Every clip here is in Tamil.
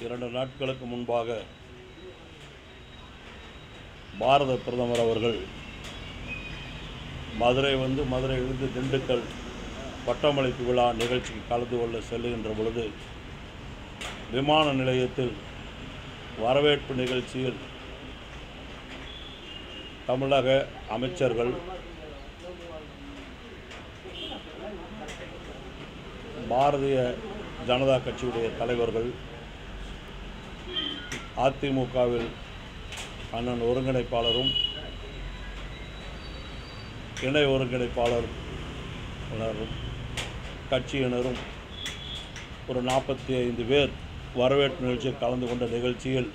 இரண்டு நாட்களுக்கு முன்பாக பாரத பிரதமர் அவர்கள் மதுரை வந்து மதுரையிலிருந்து திண்டுக்கல் பட்டமளிப்பு விழா நிகழ்ச்சிக்கு கலந்து கொள்ள செல்லுகின்ற பொழுது விமான நிலையத்தில் வரவேற்பு நிகழ்ச்சியில் தமிழக அமைச்சர்கள் பாரதிய ஜனதா கட்சியுடைய தலைவர்கள் அதிமுகவில் அண்ணன் ஒருங்கிணைப்பாளரும் இணை ஒருங்கிணைப்பாளர் உணரும் கட்சியினரும் ஒரு நாற்பத்தி ஐந்து பேர் வரவேற்பு நிகழ்ச்சியில் கலந்து கொண்ட நிகழ்ச்சியில்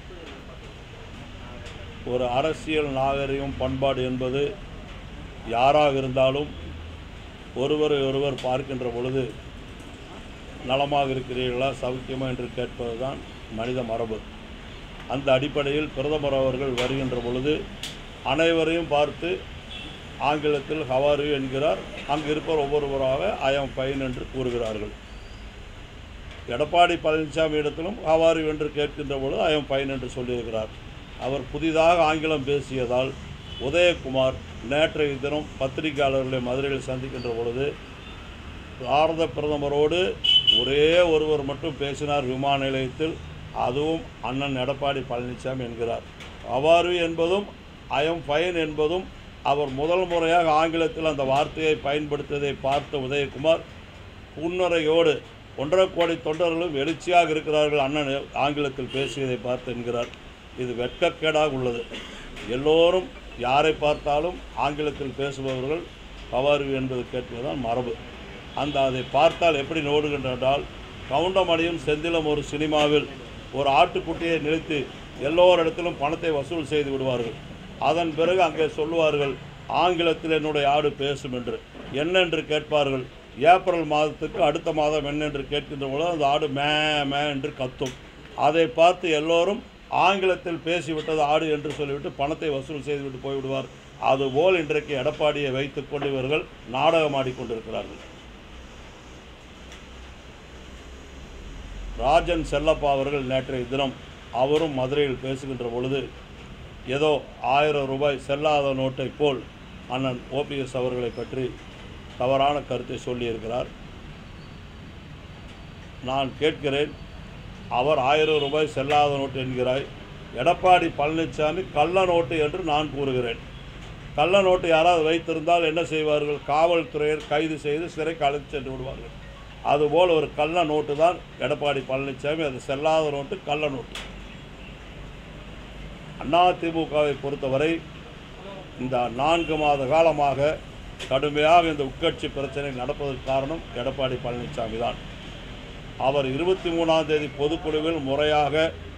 ஒரு அரசியல் நாகரிகம் பண்பாடு என்பது யாராக இருந்தாலும் ஒருவரை ஒருவர் பார்க்கின்ற பொழுது நலமாக இருக்கிறீர்களா சௌக்கியமா என்று கேட்பது தான் மனித மரபு அந்த அடிப்படையில் பிரதமர் அவர்கள் வருகின்ற பொழுது அனைவரையும் பார்த்து ஆங்கிலத்தில் ஹவாரு என்கிறார் அங்கு இருப்பவர் ஒவ்வொருவராக ஐஎம் ஃபைன் என்று கூறுகிறார்கள் எடப்பாடி பழனிசாமி இடத்திலும் ஹவாரு என்று கேட்கின்ற பொழுது ஐஎம் ஃபைன் என்று சொல்லியிருக்கிறார் அவர் புதிதாக ஆங்கிலம் பேசியதால் உதயகுமார் நேற்றைய தினம் பத்திரிகையாளர்களை மதுரையில் சந்திக்கின்ற பொழுது பாரத பிரதமரோடு ஒரே ஒருவர் மட்டும் பேசினார் விமான நிலையத்தில் அதுவும் அண்ணன் எடப்பாடி பழனிசாமி என்கிறார் அவ்வாறு என்பதும் ஐஎம் ஃபைன் என்பதும் அவர் முதல் முறையாக ஆங்கிலத்தில் அந்த வார்த்தையை பயன்படுத்தியதை பார்த்த உதயகுமார் புன்னரையோடு ஒன்றரை கோடி தொண்டர்களும் எழுச்சியாக இருக்கிறார்கள் அண்ணன் ஆங்கிலத்தில் பேசியதை பார்த்து என்கிறார் இது வெட்கக்கேடாக உள்ளது எல்லோரும் யாரை பார்த்தாலும் ஆங்கிலத்தில் பேசுபவர்கள் பவாரு என்பது கேட்பதுதான் மரபு அந்த அதை பார்த்தால் எப்படி நோடுகின்றால் கவுண்டமணியும் செந்திலும் ஒரு சினிமாவில் ஒரு ஆட்டுக்குட்டியை நிறுத்தி எல்லோரிடத்திலும் பணத்தை வசூல் செய்து விடுவார்கள் அதன் பிறகு அங்கே சொல்லுவார்கள் ஆங்கிலத்தில் என்னுடைய ஆடு பேசும் என்று என்னென்று கேட்பார்கள் ஏப்ரல் மாதத்துக்கு அடுத்த மாதம் என்னென்று கேட்கின்ற பொழுது அந்த ஆடு மே மே என்று கத்தும் அதை பார்த்து எல்லோரும் ஆங்கிலத்தில் பேசிவிட்டது ஆடு என்று சொல்லிவிட்டு பணத்தை வசூல் செய்துவிட்டு போய்விடுவார் அதுபோல் இன்றைக்கு எடப்பாடியை வைத்துக்கொண்டு இவர்கள் நாடகம் ஆடிக்கொண்டிருக்கிறார்கள் ராஜன் செல்லப்பா அவர்கள் நேற்றைய தினம் அவரும் மதுரையில் பேசுகின்ற பொழுது ஏதோ ஆயிரம் ரூபாய் செல்லாத நோட்டை போல் அண்ணன் ஓபிஎஸ் அவர்களை பற்றி தவறான கருத்தை சொல்லியிருக்கிறார் நான் கேட்கிறேன் அவர் ஆயிரம் ரூபாய் செல்லாத நோட்டு என்கிறாய் எடப்பாடி பழனிசாமி கள்ள நோட்டு என்று நான் கூறுகிறேன் கள்ள நோட்டு யாராவது வைத்திருந்தால் என்ன செய்வார்கள் காவல்துறையர் கைது செய்து சிறைக்கு அழைத்து சென்று விடுவார்கள் அதுபோல் ஒரு கள்ள நோட்டு தான் எடப்பாடி பழனிசாமி அது செல்லாத நோட்டு கள்ள நோட்டு அதிமுகவை பொறுத்தவரை இந்த நான்கு மாத காலமாக கடுமையாக இந்த உட்கட்சி பிரச்சனை நடப்பதற்கு காரணம் எடப்பாடி பழனிசாமி தான் அவர் இருபத்தி மூணாம் தேதி பொதுக்குழுவில் முறையாக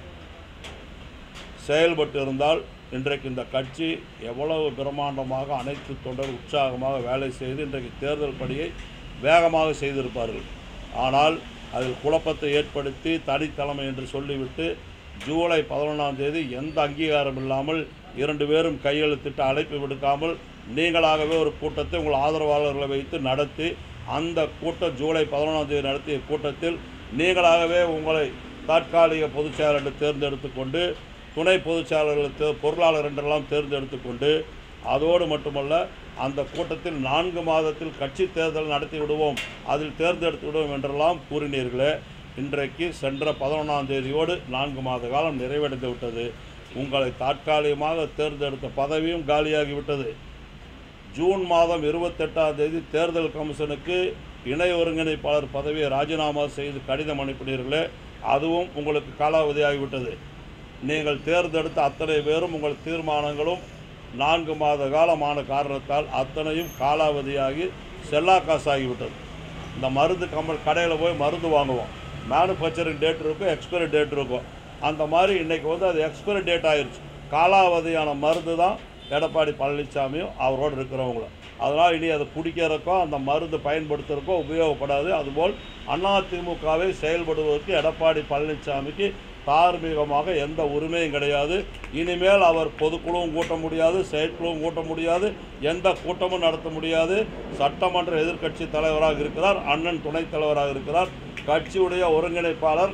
செயல்பட்டு இருந்தால் இன்றைக்கு இந்த கட்சி எவ்வளவு பிரம்மாண்டமாக அனைத்து தொண்டர் உற்சாகமாக வேலை செய்து இன்றைக்கு தேர்தல் பணியை வேகமாக செய்திருப்பார்கள் ஆனால் அதில் குழப்பத்தை ஏற்படுத்தி தனித்தலைமை என்று சொல்லிவிட்டு ஜூலை பதினொன்றாம் தேதி எந்த அங்கீகாரம் இல்லாமல் இரண்டு பேரும் கையெழுத்திட்டு அழைப்பு விடுக்காமல் நீங்களாகவே ஒரு கூட்டத்தை உங்கள் ஆதரவாளர்களை வைத்து நடத்தி அந்த கூட்டம் ஜூலை பதினொன்றாம் தேதி நடத்திய கூட்டத்தில் நீங்களாகவே உங்களை தற்காலிக பொதுச் செயலர் என்று தேர்ந்தெடுத்து கொண்டு துணை பொதுச் செயலாளர்கள் தே பொருளாளர் என்றெல்லாம் தேர்ந்தெடுத்து கொண்டு அதோடு மட்டுமல்ல அந்த கூட்டத்தில் நான்கு மாதத்தில் கட்சி தேர்தல் நடத்தி விடுவோம் அதில் தேர்ந்தெடுத்து விடுவோம் என்றெல்லாம் கூறினீர்களே இன்றைக்கு சென்ற பதினொன்றாம் தேதியோடு நான்கு மாத காலம் நிறைவடைந்து விட்டது உங்களை தற்காலிகமாக தேர்ந்தெடுத்த பதவியும் காலியாகிவிட்டது ஜூன் மாதம் இருபத்தெட்டாம் தேதி தேர்தல் கமிஷனுக்கு இணை ஒருங்கிணைப்பாளர் பதவியை ராஜினாமா செய்து கடிதம் அனுப்பினீர்களே அதுவும் உங்களுக்கு காலாவதியாகிவிட்டது நீங்கள் தேர்ந்தெடுத்த அத்தனை பேரும் உங்கள் தீர்மானங்களும் நான்கு மாத காலமான காரணத்தால் அத்தனையும் காலாவதியாகி செல்லா காசாகிவிட்டது இந்த மருந்து கம்பல் கடையில் போய் மருந்து வாங்குவோம் மேனுஃபேக்சரிங் டேட் இருக்கும் எக்ஸ்பைரி டேட் இருக்கும் அந்த மாதிரி இன்றைக்கி வந்து அது எக்ஸ்பைரி டேட் ஆயிருச்சு காலாவதியான மருந்து தான் எடப்பாடி பழனிசாமியும் அவரோடு இருக்கிறவங்களும் அதனால் இனி அதை குடிக்கிறதுக்கோ அந்த மருந்து பயன்படுத்துறதுக்கோ உபயோகப்படாது அதுபோல் அதிமுகவை செயல்படுவதற்கு எடப்பாடி பழனிசாமிக்கு தார்மீகமாக எந்த உரிமையும் கிடையாது இனிமேல் அவர் பொதுக்குழுவும் கூட்ட முடியாது செயற்குழுவும் கூட்ட முடியாது எந்த கூட்டமும் நடத்த முடியாது சட்டமன்ற எதிர்க்கட்சி தலைவராக இருக்கிறார் அண்ணன் துணைத் தலைவராக இருக்கிறார் கட்சியுடைய ஒருங்கிணைப்பாளர்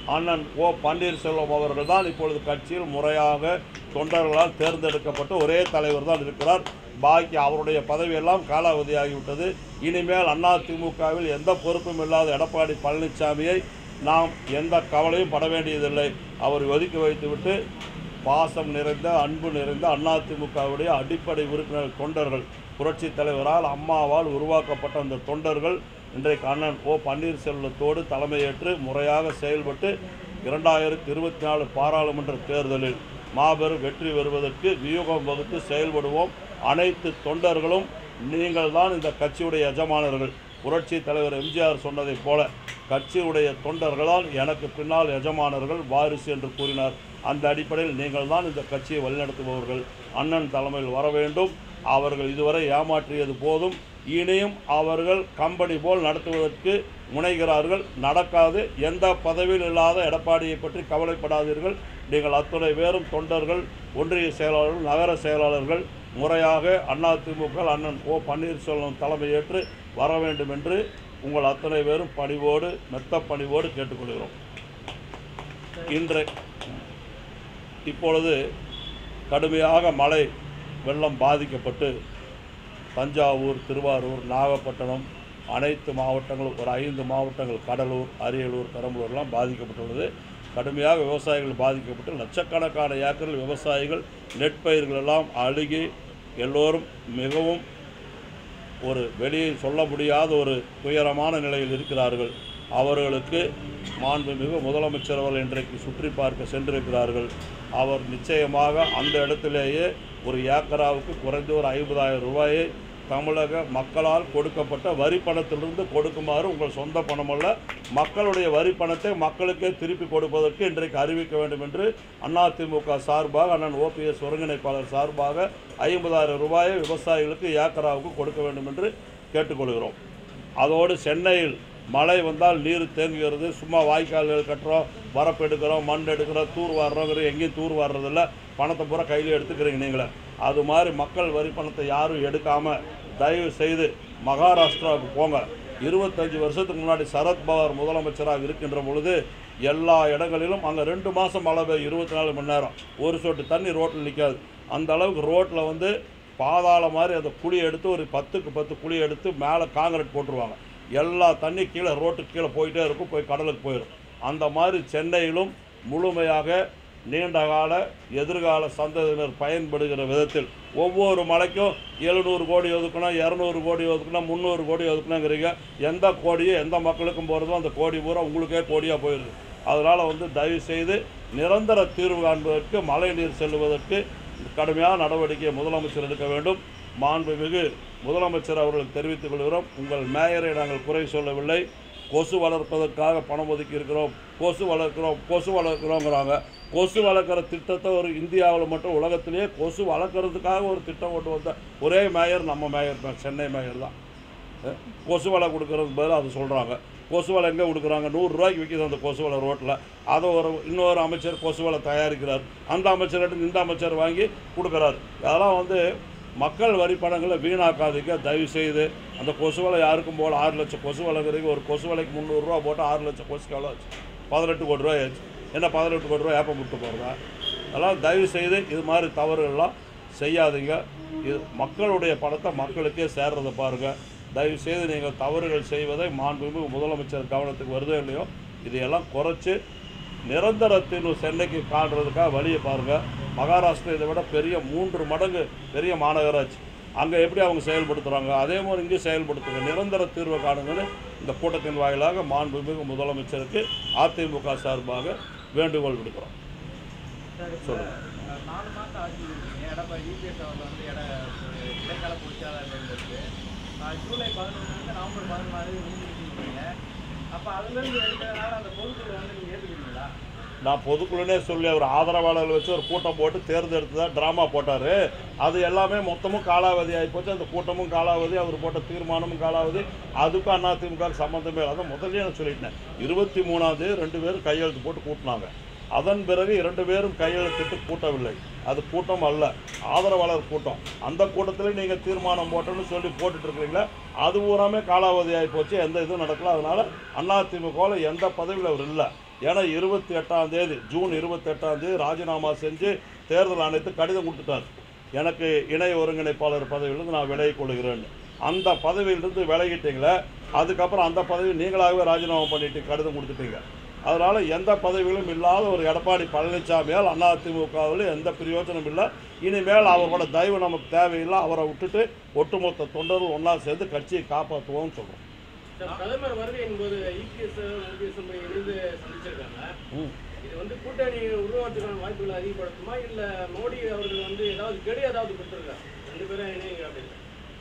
அண்ணன் ஓ பன்னீர்செல்வம் அவர்கள் தான் இப்பொழுது கட்சியில் முறையாக தொண்டர்களால் தேர்ந்தெடுக்கப்பட்ட ஒரே தலைவர் தான் இருக்கிறார் பாக்கி அவருடைய பதவியெல்லாம் காலாவதியாகிவிட்டது இனிமேல் அதிமுகவில் எந்த பொறுப்பும் இல்லாத எடப்பாடி பழனிசாமியை நாம் எந்த கவலையும் பட வேண்டியதில்லை அவர் ஒதுக்கி வைத்துவிட்டு பாசம் நிறைந்த அன்பு நிறைந்த அதிமுகவுடைய அடிப்படை உறுப்பினர் தொண்டர்கள் புரட்சித் தலைவரால் அம்மாவால் உருவாக்கப்பட்ட அந்த தொண்டர்கள் இன்றைக்கு அண்ணன் ஓ பன்னீர்செல்வத்தோடு தலைமையேற்று முறையாக செயல்பட்டு இரண்டாயிரத்தி இருபத்தி நாலு பாராளுமன்ற தேர்தலில் மாபெரும் வெற்றி பெறுவதற்கு வியூகம் வகுத்து செயல்படுவோம் அனைத்து தொண்டர்களும் நீங்கள் தான் இந்த கட்சியுடைய எஜமானர்கள் புரட்சி தலைவர் எம்ஜிஆர் சொன்னதைப் போல கட்சியுடைய தொண்டர்களால் எனக்கு பின்னால் எஜமானர்கள் வாரிசு என்று கூறினார் அந்த அடிப்படையில் நீங்கள் தான் இந்த கட்சியை வழிநடத்துபவர்கள் அண்ணன் தலைமையில் வர வேண்டும் அவர்கள் இதுவரை ஏமாற்றியது போதும் இனியும் அவர்கள் கம்பெனி போல் நடத்துவதற்கு முனைகிறார்கள் நடக்காது எந்த பதவியில் இல்லாத எடப்பாடியை பற்றி கவலைப்படாதீர்கள் நீங்கள் அத்துணை பேரும் தொண்டர்கள் ஒன்றிய செயலாளர்கள் நகர செயலாளர்கள் முறையாக அதிமுக அண்ணன் ஓ பன்னீர்செல்வம் தலைமையேற்று வர வேண்டும் என்று உங்கள் அத்தனை பேரும் பணிவோடு மெத்த பணிவோடு கேட்டுக்கொள்கிறோம் இன்று இப்பொழுது கடுமையாக மழை வெள்ளம் பாதிக்கப்பட்டு தஞ்சாவூர் திருவாரூர் நாகப்பட்டினம் அனைத்து மாவட்டங்களும் ஒரு ஐந்து மாவட்டங்கள் கடலூர் அரியலூர் பெரம்பலூர்லாம் பாதிக்கப்பட்டுள்ளது கடுமையாக விவசாயிகள் பாதிக்கப்பட்டு லட்சக்கணக்கான ஏக்கரில் விவசாயிகள் நெற்பயிர்கள் எல்லாம் அழுகி எல்லோரும் மிகவும் ஒரு வெளியே சொல்ல முடியாத ஒரு துயரமான நிலையில் இருக்கிறார்கள் அவர்களுக்கு மாண்புமிகு முதலமைச்சர் அவர்கள் இன்றைக்கு சுற்றி பார்க்க சென்றிருக்கிறார்கள் அவர் நிச்சயமாக அந்த இடத்திலேயே ஒரு ஏக்கராவுக்கு குறைந்த ஒரு ஐம்பதாயிரம் ரூபாயை தமிழக மக்களால் கொடுக்கப்பட்ட வரி பணத்திலிருந்து கொடுக்குமாறு உங்கள் சொந்த பணமல்ல மக்களுடைய வரி பணத்தை மக்களுக்கே திருப்பி கொடுப்பதற்கு இன்றைக்கு அறிவிக்க வேண்டும் என்று அதிமுக சார்பாக அண்ணன் ஓபிஎஸ் ஒருங்கிணைப்பாளர் சார்பாக ஐம்பதாயிரம் ரூபாயை விவசாயிகளுக்கு ஏக்கராவுக்கு கொடுக்க வேண்டும் என்று கேட்டுக்கொள்கிறோம் அதோடு சென்னையில் மழை வந்தால் நீர் தேங்குகிறது சும்மா வாய்க்கால்கள் கட்டுறோம் வரப்பு எடுக்கிறோம் மண் எடுக்கிறோம் தூர் வாடுறோங்கிற எங்கேயும் தூர் வாடுறதில்ல பணத்தை பூரா கையில் எடுத்துக்கிறீங்க நீங்களே அது மாதிரி மக்கள் வரி பணத்தை யாரும் எடுக்காமல் தயவு செய்து மகாராஷ்டிராவுக்கு போங்க இருபத்தஞ்சு வருஷத்துக்கு முன்னாடி சரத்பவார் முதலமைச்சராக இருக்கின்ற பொழுது எல்லா இடங்களிலும் அங்கே ரெண்டு மாதம் மழை பெய்யும் இருபத்தி நாலு மணி நேரம் ஒரு சொட்டு தண்ணி ரோட்டில் நிற்காது அந்த அளவுக்கு ரோட்டில் வந்து பாதாள மாதிரி அந்த குழி எடுத்து ஒரு பத்துக்கு பத்து குழி எடுத்து மேலே காங்கிரீட் போட்டுருவாங்க எல்லா தண்ணி கீழே ரோட்டுக்கு கீழே போயிட்டே இருக்கும் போய் கடலுக்கு போயிடும் அந்த மாதிரி சென்னையிலும் முழுமையாக நீண்ட கால எதிர்கால சந்ததியினர் பயன்படுகிற விதத்தில் ஒவ்வொரு மலைக்கும் எழுநூறு கோடி ஒதுக்கணும் இரநூறு கோடி ஒதுக்கணும் முந்நூறு கோடி ஒதுக்கணுங்கிறீங்க எந்த கோடியும் எந்த மக்களுக்கும் போகிறதோ அந்த கோடி பூரா உங்களுக்கே கோடியாக போயிடுது அதனால் வந்து தயவு செய்து நிரந்தர தீர்வு காண்பதற்கு மழை நீர் செல்வதற்கு கடுமையான நடவடிக்கையை முதலமைச்சர் எடுக்க வேண்டும் மாண்புமிகு முதலமைச்சர் அவர்களுக்கு தெரிவித்துக் கொள்கிறோம் உங்கள் மேயரை நாங்கள் குறை சொல்லவில்லை கொசு வளர்ப்பதற்காக பணம் ஒதுக்கி இருக்கிறோம் கொசு வளர்க்குறோம் கொசு வளர்க்குறோங்கிறாங்க கொசு வளர்க்குற திட்டத்தை ஒரு இந்தியாவில் மட்டும் உலகத்திலேயே கொசு வளர்க்குறதுக்காக ஒரு திட்டம் கொண்டு வந்த ஒரே மேயர் நம்ம மேயர் தான் சென்னை மேயர் தான் அஹ், கொசு வலை கொடுக்கறதுக்கு பதிலாக அது சொல்கிறாங்க கொசு வலை எங்கே கொடுக்குறாங்க நூறுரூவாய்க்கு விற்கிது அந்த கொசு வலை ரோட்டில் அதை ஒரு இன்னொரு அமைச்சர் கொசு வலை தயாரிக்கிறார் அந்த அமைச்சர்கிட்ட இந்த அமைச்சர் வாங்கி கொடுக்குறாரு அதெல்லாம் வந்து மக்கள் வரி பணங்களை வீணாக்காதீங்க தயவு செய்து அந்த கொசு வலை யாருக்கும் போல ஆறு லட்சம் கொசு வலைங்கிறதுக்கு ஒரு கொசு வலைக்கு முந்நூறுரூவா போட்டு ஆறு லட்சம் கொசுக்கு எவ்வளோ ஆச்சு பதினெட்டு கோடி ரூபாய் ஆச்சு என்ன பதினெட்டு கோடி ரூபாய் ஏப்பம் விட்டு போகிறதா அதெல்லாம் தயவு செய்து இது மாதிரி தவறுகள்லாம் செய்யாதீங்க இது மக்களுடைய பணத்தை மக்களுக்கே சேர்றதை பாருங்கள் தயவு செய்து நீங்கள் தவறுகள் செய்வதை மாண்புமிகு முதலமைச்சர் கவனத்துக்கு வருதோ இல்லையோ இதையெல்லாம் குறைச்சி நிரந்தர தீர்வு சென்னைக்கு காண்றதுக்காக வழியை பாருங்கள் மகாராஷ்டிரா இதை விட பெரிய மூன்று மடங்கு பெரிய மாநகராட்சி அங்கே எப்படி அவங்க செயல்படுத்துகிறாங்க அதே மாதிரி இங்கேயும் செயல்படுத்துங்க நிரந்தர தீர்வை காணுங்கன்னு இந்த கூட்டத்தின் வாயிலாக மாண்புமிகு முதலமைச்சருக்கு அதிமுக சார்பாக வேண்டுகோள் விடுக்கிறோம் சார், இப்ப, சொல்லுங்க. அஹ், நாலு மாசம் ஆட்சி இருக்கீங்க. எடப்பாடி இபிஎஸ் அவர்கள் வந்து இட ஒரு இடைக்கால பொதுச்செயலாளர் இருந்திருக்கு. அஹ், ஜூலை பதினொன்றுலேருந்து நவம்பர் பதினாலு முடிஞ்சிருக்கீங்க அப்போ அதுலேருந்து எடுக்கிறதுனால அந்த பொதுக்குழு வந்து நீங்கள் ஏற்றுக்கிறீங்களா நான் பொதுக்குழுனே சொல்லி அவர் ஆதரவாளர்கள் வச்சு ஒரு கூட்டம் போட்டு தேர்ந்தெடுத்து தான் ட்ராமா போட்டார் அது எல்லாமே மொத்தமும் காலாவதி ஆகிப்போச்சு அந்த கூட்டமும் காலாவதி அவர் போட்ட தீர்மானமும் காலாவதி அதுக்கும் அதிமுக சம்மந்தமே இல்லை அதான் முதல்லயே நான் சொல்லிட்டேன் இருபத்தி மூணாம் தேதி ரெண்டு பேரும் கையெழுத்து போட்டு கூட்டினாங்க அதன் பிறகு இரண்டு பேரும் கையெழுத்திட்டு கூட்டவில்லை அது கூட்டம் அல்ல ஆதரவாளர் கூட்டம் அந்த கூட்டத்தில் நீங்கள் தீர்மானம் போட்டோன்னு சொல்லி போட்டுட்டு இருக்கிறீங்களா அது பூராமே காலாவதி ஆகி போச்சு எந்த இதுவும் நடக்கல அதனால அதிமுகவில் எந்த பதவியில் அவர் இல்லை ஏன்னா இருபத்தி எட்டாம் தேதி ஜூன் இருபத்தி எட்டாம் தேதி ராஜினாமா செஞ்சு தேர்தல் ஆணையத்துக்கு கடிதம் கொடுத்துட்டார் எனக்கு இணை ஒருங்கிணைப்பாளர் பதவியிலிருந்து நான் விலகிக் கொள்கிறேன் அந்த பதவியிலிருந்து விலகிட்டீங்களே அதுக்கப்புறம் அந்த பதவி நீங்களாகவே ராஜினாமா பண்ணிட்டு கடிதம் கொடுத்துட்டீங்க அதனால் எந்த பதவிகளும் இல்லாத ஒரு எடப்பாடி பழனிசாமியால் அதிமுகவில் எந்த பிரயோஜனம் இல்லை இனிமேல் அவரோட தயவு நமக்கு தேவையில்லை அவரை விட்டுட்டு ஒட்டுமொத்த தொண்டர்கள் ஒன்றா சேர்ந்து கட்சியை காப்பாற்றுவோம்னு சொல்கிறோம் சார், பிரதமர் வருகையின் போது இபிஎஸ் ஓபிஎஸ் இணைந்து சந்திச்சிருக்காங்க ம் இது வந்து கூட்டணி உருவாக்குறதுக்கான வாய்ப்புகளை அதிகப்படுத்துமா இல்ல மோடி அவர்கள் வந்து ஏதாவது கெடு ஏதாவது கொடுத்துருக்காரு ரெண்டு பேரும் இணைங்க அப்படின்னு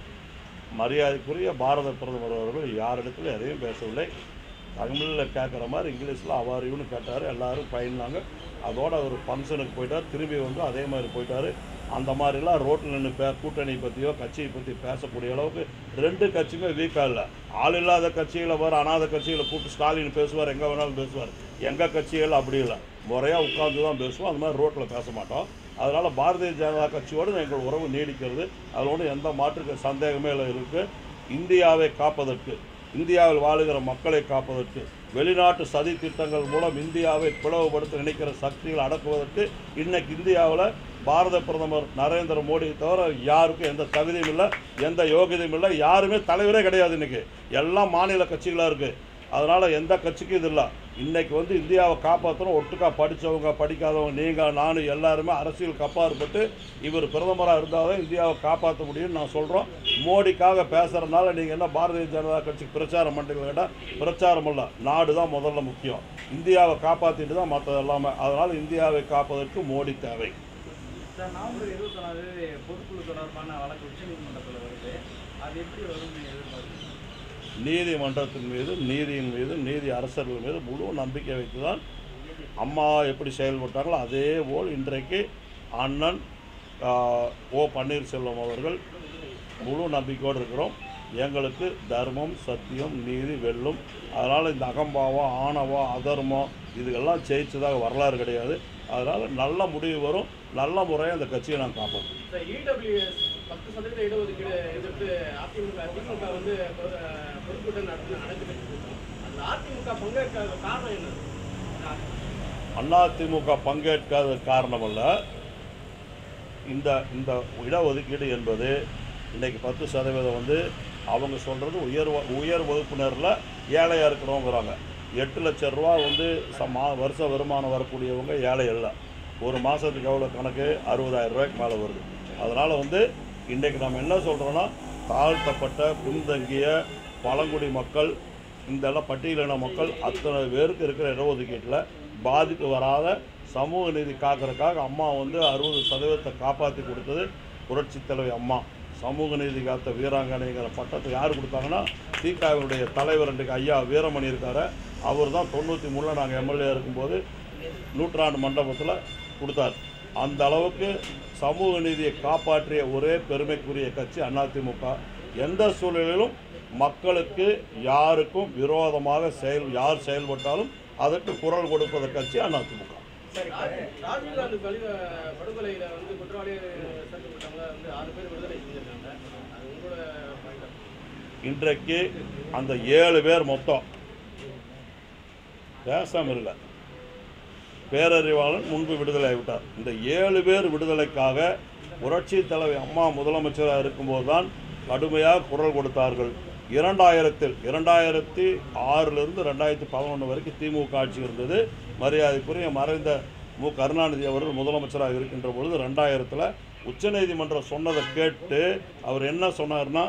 மரியாதைக்குரிய பாரத பிரதமர் அவர்கள் யாரிடத்திலும் எதையும் பேசவில்லை தமிழில் கேட்குற மாதிரி இங்கிலீஷில் அவாரியும்னு கேட்டார் எல்லாரும் பயிர்னாங்க அதோட அவர் ஃபங்க்ஷனுக்கு போயிட்டார் திரும்பி வந்து அதே மாதிரி போயிட்டார் அந்த மாதிரிலாம் ரோட்டில் நின்று பே கூட்டணி பற்றியோ கட்சியை பற்றி பேசக்கூடிய அளவுக்கு ரெண்டு கட்சியுமே வீக்காக இல்லை ஆள் இல்லாத கட்சிகளை வர அனாத கட்சிகளை கூப்பிட்டு ஸ்டாலின் பேசுவார் எங்கே வேணாலும் பேசுவார் எங்கள் கட்சிகள் அப்படி இல்லை முறையாக உட்கார்ந்து தான் பேசுவோம் அந்த மாதிரி ரோட்டில் பேச மாட்டோம் அதனால் பாரதிய ஜனதா கட்சியோடு எங்கள் உறவு நீடிக்கிறது அதோடு எந்த மாற்று சந்தேகமே இல்லை இருக்குது இந்தியாவை காப்பதற்கு இந்தியாவில் வாழுகிற மக்களை காப்பதற்கு வெளிநாட்டு சதி திட்டங்கள் மூலம் இந்தியாவை பிளவுபடுத்த நினைக்கிற சக்திகளை அடக்குவதற்கு இன்னைக்கு இந்தியாவில் பாரத பிரதமர் நரேந்திர மோடியை தவிர யாருக்கும் எந்த தகுதியும் இல்லை எந்த யோகியதையும் இல்லை யாருமே தலைவரே கிடையாது இன்னைக்கு எல்லாம் மாநில கட்சிகளாக இருக்குது அதனால் எந்த கட்சிக்கும் இது இல்லை இன்னைக்கு வந்து இந்தியாவை காப்பாற்றணும் ஒட்டுக்கா படித்தவங்க படிக்காதவங்க நீங்கள் நானும் எல்லாருமே அரசியல் கப்பாற்பட்டு இவர் பிரதமராக இருந்தால் தான் இந்தியாவை காப்பாற்ற முடியும்னு நான் சொல்கிறோம் மோடிக்காக பேசுகிறதுனால நீங்கள் என்ன பாரதிய ஜனதா கட்சி பிரச்சாரம் பண்ணுறீங்க கேட்டால் பிரச்சாரம் இல்லை நாடு தான் முதல்ல முக்கியம் இந்தியாவை காப்பாற்றிட்டு தான் மற்றது எல்லாமே அதனால் இந்தியாவை காப்பதற்கு மோடி தேவை சார் நவம்பர் இருபத்தொன்னாம் தேதி பொதுக்குழு தொடர்பான வழக்கு உச்சநீதிமன்றத்தில் வருது அது எப்படி வரும்னு எதிர்பார்க்குறீங்க நீதிமன்றத்தின் மீது நீதியின் மீது நீதி அரசர்கள் மீது முழு நம்பிக்கை வைத்து தான் அம்மா எப்படி செயல்பட்டாங்களோ அதே போல் இன்றைக்கு அண்ணன் ஆ, ஓ பன்னீர்செல்வம் அவர்கள் முழு நம்பிக்கையோடு இருக்கிறோம் எங்களுக்கு தர்மம் சத்தியம் நீதி வெல்லும் அதனால் இந்த அகம்பாவம் ஆணவம் அதர்மம் இதுக்கெல்லாம் ஜெயிச்சதாக வரலாறு கிடையாது அதனால் நல்ல முடிவு வரும் நல்ல முறையாக அந்த கட்சியை நான் காப்போம் சார் இடபிள்யூஎஸ் பத்து சதவீத இடஒதுக்கீடு எதிர்த்து அதிமுக திமுக வந்து பொது- பொதுக்கூட்டம் நடத்தி நடந்துட்டு இருக்கோம் அந்த அதிமுக பங்கேற்காத காரணம் என்ன அதிமுக பங்கேற்காத காரணமல்ல இந்த இந்த இடஒதுக்கீடு என்பது இன்னைக்கு பத்து சதவீதம் வந்து அவங்க சொல்கிறது உயர் வ- உயர் வகுப்பினரில் ஏழையாக இருக்கிறவங்கிறாங்க எட்டு லட்ச ரூபா வந்து ச- மா வருஷ வருமானம் வரக்கூடியவங்க ஏழை இல்லை ஒரு மாதத்துக்கு எவ்வளோ கணக்கு அறுபதாயிரம் ரூபாய்க்கு மேலே வருது அதனால் வந்து இன்றைக்கு நம்ம என்ன சொல்கிறோன்னா தாழ்த்தப்பட்ட பின்தங்கிய பழங்குடி மக்கள் இந்த எல்லாம் பட்டியலின மக்கள் அத்தனை பேருக்கு இருக்கிற இடஒதுக்கீட்டில் பாதிப்பு வராத சமூக நீதி காக்கிறதுக்காக அம்மா வந்து அறுபது சதவீதத்தை காப்பாற்றி கொடுத்தது புரட்சி தலைவி அம்மா சமூக நீதி காத்த வீராங்கனைங்கிற பட்டத்தை யார் கொடுத்தாங்கன்னா திகாவினுடைய தலைவர் இன்றைக்கு ஐயா வீரமணி இருக்காரு அவர் தான் தொண்ணூற்றி மூணில் நாங்கள் எம்எல்ஏ இருக்கும்போது நூற்றாண்டு மண்டபத்தில் கொடுத்தார் அந்த அளவுக்கு சமூக நீதியை காப்பாற்றிய ஒரே பெருமைக்குரிய கட்சி அதிமுக எந்த சூழ்நிலையிலும் மக்களுக்கு யாருக்கும் விரோதமாக செயல் யார் செயல்பட்டாலும் அதற்கு குரல் கொடுப்பத கட்சி அதிமுக ராஜீவ்காந்தி பலி படுகொலையில வந்து குற்றவாளி சேர்க்கப்பட்டவங்க வந்து ஆறு பேர் விடுதலை செஞ்சிருக்காங்க அது உங்களோட பாயிண்ட் இன்றைக்கு அந்த ஏழு பேர் மொத்தம் பேசாமல் இல்லை பேரறிவாளன் முன்பு விடுதலை ஆகிவிட்டார் இந்த ஏழு பேர் விடுதலைக்காக புரட்சி தலைவி அம்மா முதலமைச்சராக இருக்கும்போது தான் கடுமையாக குரல் கொடுத்தார்கள் இரண்டாயிரத்தில் இரண்டாயிரத்தி ஆறிலிருந்து ரெண்டாயிரத்தி பதினொன்று வரைக்கும் திமுக ஆட்சி இருந்தது மரியாதைக்குரிய மறைந்த மு கருணாநிதி அவர்கள் முதலமைச்சராக இருக்கின்ற பொழுது ரெண்டாயிரத்தில் உச்சநீதிமன்றம் சொன்னதை கேட்டு அவர் என்ன சொன்னார்னா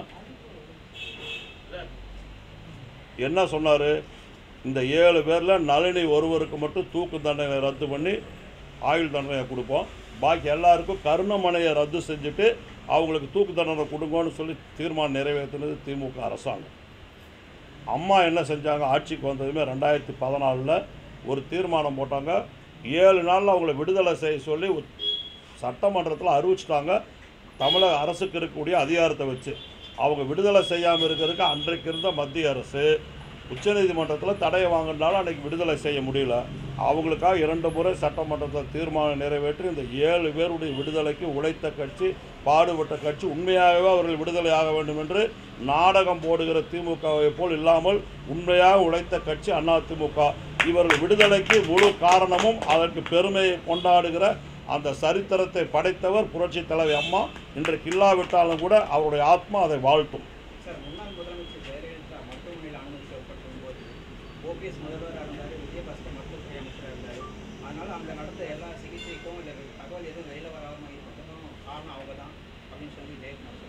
என்ன சொன்னார் இந்த ஏழு பேரில் நளினி ஒருவருக்கு மட்டும் தூக்கு தண்டனை ரத்து பண்ணி ஆயுள் தண்டனையை கொடுப்போம் பாக்கி எல்லாருக்கும் கருணமனையை ரத்து செஞ்சுட்டு அவங்களுக்கு தூக்கு தண்டனை கொடுங்கன்னு சொல்லி தீர்மானம் நிறைவேற்றினது திமுக அரசாங்கம் அம்மா என்ன செஞ்சாங்க ஆட்சிக்கு வந்ததுமே ரெண்டாயிரத்தி பதினாலில் ஒரு தீர்மானம் போட்டாங்க ஏழு நாளில் அவங்கள விடுதலை செய்ய சொல்லி உ- சட்டமன்றத்தில் அறிவிச்சிட்டாங்க தமிழக அரசுக்கு இருக்கக்கூடிய அதிகாரத்தை வச்சு அவங்க விடுதலை செய்யாமல் இருக்கிறதுக்கு அன்றைக்கு இருந்த மத்திய அரசு உச்சநீதிமன்றத்தில் தடையை வாங்கினாலும் அன்றைக்கி விடுதலை செய்ய முடியல அவங்களுக்காக இரண்டு முறை சட்டமன்றத்தில் தீர்மானம் நிறைவேற்றி இந்த ஏழு பேருடைய விடுதலைக்கு உழைத்த கட்சி பாடுபட்ட கட்சி உண்மையாகவே அவர்கள் விடுதலை ஆக வேண்டும் என்று நாடகம் போடுகிற திமுகவை போல் இல்லாமல் உண்மையாக உழைத்த கட்சி அதிமுக இவர்கள் விடுதலைக்கு முழு காரணமும் அதற்கு பெருமையை கொண்டாடுகிற அந்த சரித்திரத்தை படைத்தவர் புரட்சி தலைவி அம்மா இன்றைக்கு இல்லாவிட்டாலும் கூட அவருடைய ஆத்மா அதை வாழ்த்தும் சார் முன்னாள் முதலமைச்சர் ஜெயலலிதா மருத்துவமனையில் அனுமதிக்கப்பட்டிருக்கும் போது ஓபிஎஸ் முதல்வராக இருந்தார் விஜயபாஸ்கர் மருத்துவத்துறை அமைச்சராக இருந்தார் அதனால் அங்கே நடந்த எல்லா சிகிச்சைக்கும் இல்லை தகவல் எதுவும் வெளியில் வராமல் இருப்பதும் காரணம் அவங்க தான் அப்படின்னு சொல்லி ஜெயக்குமார்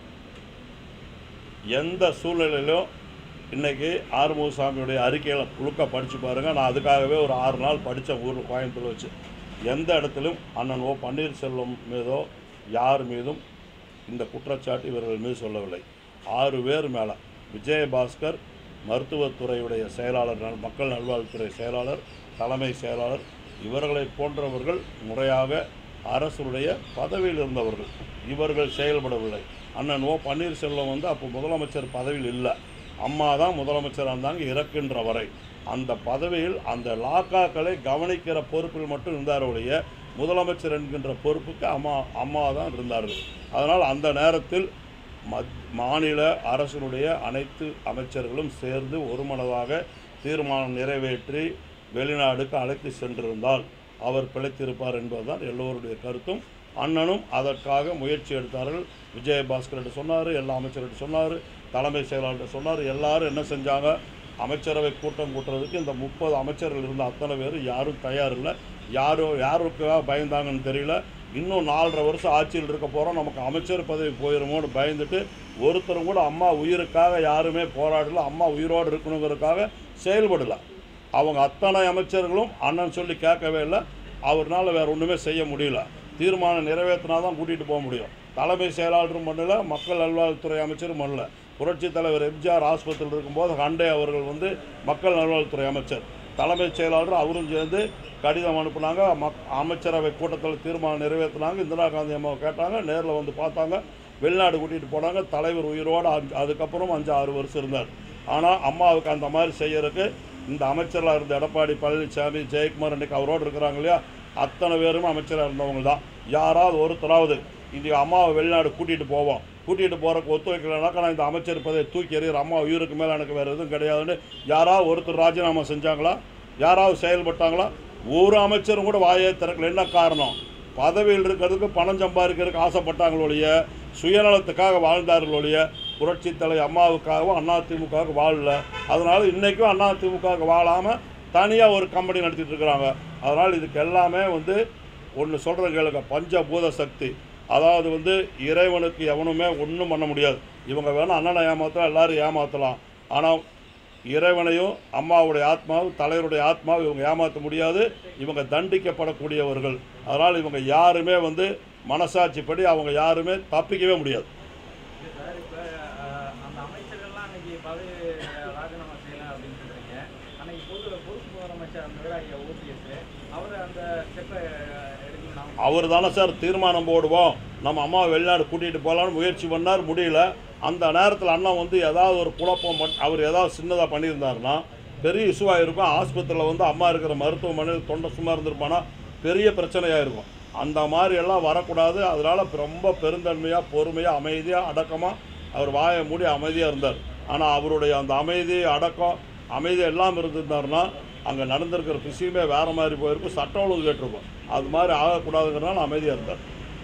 சொன்னார் எந்த சூழ்நிலையிலும் இன்னைக்கு ஆறுமுகசாமியுடைய அறிக்கையில் குழுக்க படித்து பாருங்கள் நான் அதுக்காகவே ஒரு ஆறு நாள் படித்த ஊர் கோயம்புத்தூர் வச்சு எந்த இடத்திலும் அண்ணன் ஓ பன்னீர்செல்வம் மீதோ யார் மீதும் இந்த குற்றச்சாட்டு இவர்கள் மீது சொல்லவில்லை ஆறு பேர் மேலே விஜயபாஸ்கர் மருத்துவத்துறையுடைய செயலாளர் நல்- மக்கள் நல்வாழ்வுத்துறை செயலாளர் தலைமை செயலாளர் இவர்களை போன்றவர்கள் முறையாக அரசுடைய பதவியில் இருந்தவர்கள் இவர்கள் செயல்படவில்லை அண்ணன் ஓ பன்னீர்செல்வம் வந்து அப்போ முதலமைச்சர் பதவியில் இல்லை அம்மா தான் முதலமைச்சராக இருந்தாங்க இறக்கின்ற வரை அந்த பதவியில் அந்த லாக்காக்களை கவனிக்கிற பொறுப்பில் மட்டும் இருந்தார் ஒழிய முதலமைச்சர் என்கின்ற பொறுப்புக்கு அம்மா அம்மா தான் இருந்தார்கள் அதனால் அந்த நேரத்தில் மத் மாநில அரசினுடைய அனைத்து அமைச்சர்களும் சேர்ந்து ஒருமனதாக தீர்மானம் நிறைவேற்றி வெளிநாடுக்கு அழைத்து சென்றிருந்தால் அவர் பிழைத்திருப்பார் என்பதுதான் எல்லோருடைய கருத்தும் அண்ணனும் அதற்காக முயற்சி எடுத்தார்கள் விஜயபாஸ்கர்கிட்ட சொன்னார் எல்லா அமைச்சர்கிட்ட சொன்னார் தலைமை செயலாளர்கிட்ட சொன்னார் எல்லாரும் என்ன செஞ்சாங்க அமைச்சரவை கூட்டம் கூட்டுறதுக்கு இந்த முப்பது அமைச்சர்கள் இருந்த அத்தனை பேர் யாரும் தயார் இல்லை யாரும் யாருக்காக பயந்தாங்கன்னு தெரியல இன்னும் நாலரை வருஷம் ஆட்சியில் இருக்க போகிறோம் நமக்கு அமைச்சர் பதவி போயிருமோன்னு பயந்துட்டு ஒருத்தரும் கூட அம்மா உயிருக்காக யாருமே போராடல அம்மா உயிரோடு இருக்கணுங்கிறதுக்காக செயல்படலை அவங்க அத்தனை அமைச்சர்களும் அண்ணன் சொல்லி கேட்கவே இல்லை அவர்னால வேற ஒன்றுமே செய்ய முடியல தீர்மானம் நிறைவேற்றினா தான் கூட்டிகிட்டு போக முடியும் தலைமை செயலாளரும் பண்ணல மக்கள் நல்வாழ்வுத்துறை அமைச்சரும் பண்ணல புரட்சித் தலைவர் எம்ஜிஆர் ஆஸ்பத்திரியில் இருக்கும்போது ஹண்டே அவர்கள் வந்து மக்கள் நல்வாழ்வுத்துறை அமைச்சர் தலைமைச் செயலாளர் அவரும் சேர்ந்து கடிதம் அனுப்புனாங்க மக் அமைச்சரவை கூட்டத்தில் தீர்மானம் நிறைவேற்றினாங்க இந்திரா காந்தி அம்மாவை கேட்டாங்க நேரில் வந்து பார்த்தாங்க வெளிநாடு கூட்டிகிட்டு போனாங்க தலைவர் உயிரோடு அஞ்சு- அதுக்கப்புறம் அஞ்சு ஆறு வருஷம் இருந்தார் ஆனால் அம்மாவுக்கு அந்த மாதிரி செய்யறதுக்கு இந்த அமைச்சராக இருந்த எடப்பாடி பழனிசாமி ஜெயக்குமார் இன்னைக்கு அவரோடு இருக்கிறாங்க இல்லையா அத்தனை பேரும் அமைச்சராக இருந்தவங்க தான் யாராவது ஒருத்தராவது இந்த அம்மாவை வெளிநாடு கூட்டிகிட்டு போவோம் கூட்டிகிட்டு போகிறக்கு ஒத்துழைக்கலைனாக்கா நான் இந்த அமைச்சர் பதவியை தூக்கி எறிகிற அம்மா உயிருக்கு மேலே எனக்கு வேறு எதுவும் கிடையாதுன்னு யாராவது ஒருத்தர் ராஜினாமா செஞ்சாங்களா யாராவது செயல்பட்டாங்களா ஒரு அமைச்சரும் கூட வாயே திறக்கல என்ன காரணம் பதவியில் இருக்கிறதுக்கு பணம் சம்பாதிக்கிறதுக்கு ஆசைப்பட்டாங்களோ ஒழிய சுயநலத்துக்காக வாழ்ந்தார்கள் ஒழிய புரட்சி தலை அம்மாவுக்காகவும் அதிமுகவுக்கு வாழல அதனால இன்றைக்கும் அதிமுகவுக்கு வாழாமல் தனியாக ஒரு கம்பெனி நடத்திட்டு இருக்கிறாங்க அதனால் இதுக்கு எல்லாமே வந்து ஒன்று சொல்கிற கேளுங்க பஞ்சபூத சக்தி அதாவது வந்து இறைவனுக்கு எவனுமே ஒன்றும் பண்ண முடியாது இவங்க வேணால் அண்ணனை ஏமாற்றலாம் எல்லாரும் ஏமாற்றலாம் ஆனால் இறைவனையும் அம்மாவுடைய ஆத்மாவும் தலைவருடைய ஆத்மாவும் இவங்க ஏமாற்ற முடியாது இவங்க தண்டிக்கப்படக்கூடியவர்கள் அதனால் இவங்க யாருமே வந்து மனசாட்சிப்படி அவங்க யாருமே தப்பிக்கவே முடியாது இல்லை சார் இப்போ அந்த அமைச்சர்கள்லாம் அன்னைக்கு பதவி ராஜினாமா செய்யலாம் அப்படின்னு சொல்றீங்க அன்னைக்கு பொது பொறுப்பு முதலமைச்சர் அந்த விட ஐயா ஓபிஎஸ் அவர் அந்த ஸ்டெப்பை எடுக்கணும் அவர் தானே சார் தீர்மானம் போடுவோம் நம்ம அம்மா வெளிநாடு கூட்டிகிட்டு போகலான்னு முயற்சி பண்ணார் முடியல அந்த நேரத்தில் அண்ணன் வந்து ஏதாவது ஒரு குழப்பம் பண் அவர் ஏதாவது சின்னதாக பண்ணியிருந்தாருன்னா பெரிய இஷ்யூவாக இருக்கும் ஆஸ்பத்திரியில் வந்து அம்மா இருக்கிற மருத்துவமனையில் தொண்டை சும்மா இருந்திருப்பானா பெரிய பிரச்சனையாக இருக்கும் அந்த மாதிரி எல்லாம் வரக்கூடாது அதனால் ரொம்ப பெருந்தன்மையாக பொறுமையாக அமைதியாக அடக்கமாக அவர் வாயை மூடி அமைதியாக இருந்தார் ஆனால் அவருடைய அந்த அமைதி அடக்கம் அமைதி எல்லாம் இருந்திருந்தாருன்னா அங்கே நடந்திருக்கிற விஷயமே வேறு மாதிரி போயிருக்கும் சட்ட ஒழுங்கு கேட்டிருக்கும் அது மாதிரி ஆகக்கூடாதுங்கிறனால அமைதியாக இருந்தார்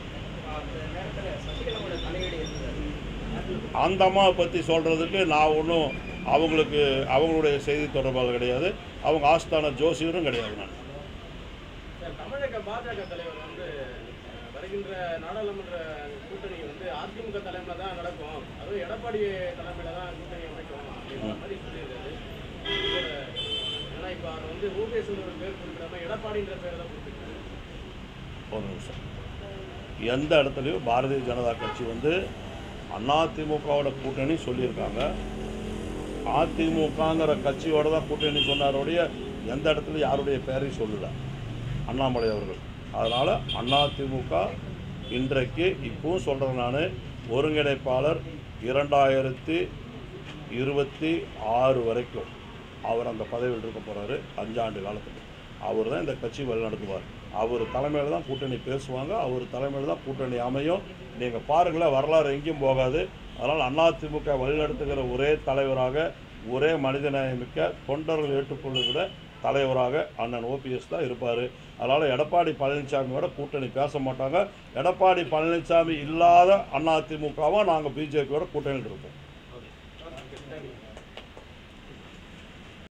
அந்த நேரத்தில் சசிகலாவோட தலையீடு இருந்தது அந்த அம்மாவை பற்றி சொல்கிறதுக்கு நான் ஒன்றும் அவங்களுக்கு அவங்களுடைய செய்தி தொடர்பாளர் கிடையாது அவங்க ஆஸ்தான ஜோசியரும் கிடையாது நான் சார், தமிழக பாஜக தலைவர் வந்து அஹ், வருகின்ற நாடாளுமன்ற கூட்டணி வந்து அதிமுக தலைமையில தான் நடக்கும் அதுவும் எடப்பாடி தலைமையில தான் கூட்டணி அமைக்கும் அப்படின்ற மாதிரி சொல்லியிருக்காரு இதோட ஏன்னா இப்போ அவர் வந்து ஓபிஎஸ் ஒரு பேர் குறிப்பிடாம எடப்பாடின்ற பேர் தான் குறிப்பிட்டாரு ஒரு நிமிஷம் எந்த இடத்துலையும் பாரதிய ஜனதா கட்சி வந்து அதிமுகவோட கூட்டணி சொல்லியிருக்காங்க அதிமுகங்கிற கட்சியோட தான் கூட்டணி சொன்னாரோடைய எந்த இடத்துல யாருடைய பேரையும் சொல்லல அண்ணாமலை அவர்கள் அதனால் அதிமுக இன்றைக்கு இப்பவும் சொல்கிறேன் நான் ஒருங்கிணைப்பாளர் இரண்டாயிரத்தி இருபத்தி ஆறு வரைக்கும் அவர் அந்த பதவியில் இருக்க போகிறாரு அஞ்சாண்டு காலத்துக்கு அவர் தான் இந்த கட்சி வழிநடத்துவார் அவர் தலைமையில் தான் கூட்டணி பேசுவாங்க அவர் தலைமையில் தான் கூட்டணி அமையும் நீங்கள் பாருங்களேன் வரலாறு எங்கேயும் போகாது அதனால் அதிமுக வழிநடத்துகிற ஒரே தலைவராக ஒரே மனிதநேயமிக்க தொண்டர்கள் ஏற்றுக்கொள்ளுகிற தலைவராக அண்ணன் ஓபிஎஸ் தான் இருப்பார் அதனால் எடப்பாடி பழனிசாமியோட கூட்டணி பேச மாட்டாங்க எடப்பாடி பழனிசாமி இல்லாத அதிமுகவும் நாங்கள் பிஜேபியோட கூட்டணியில் இருப்போம்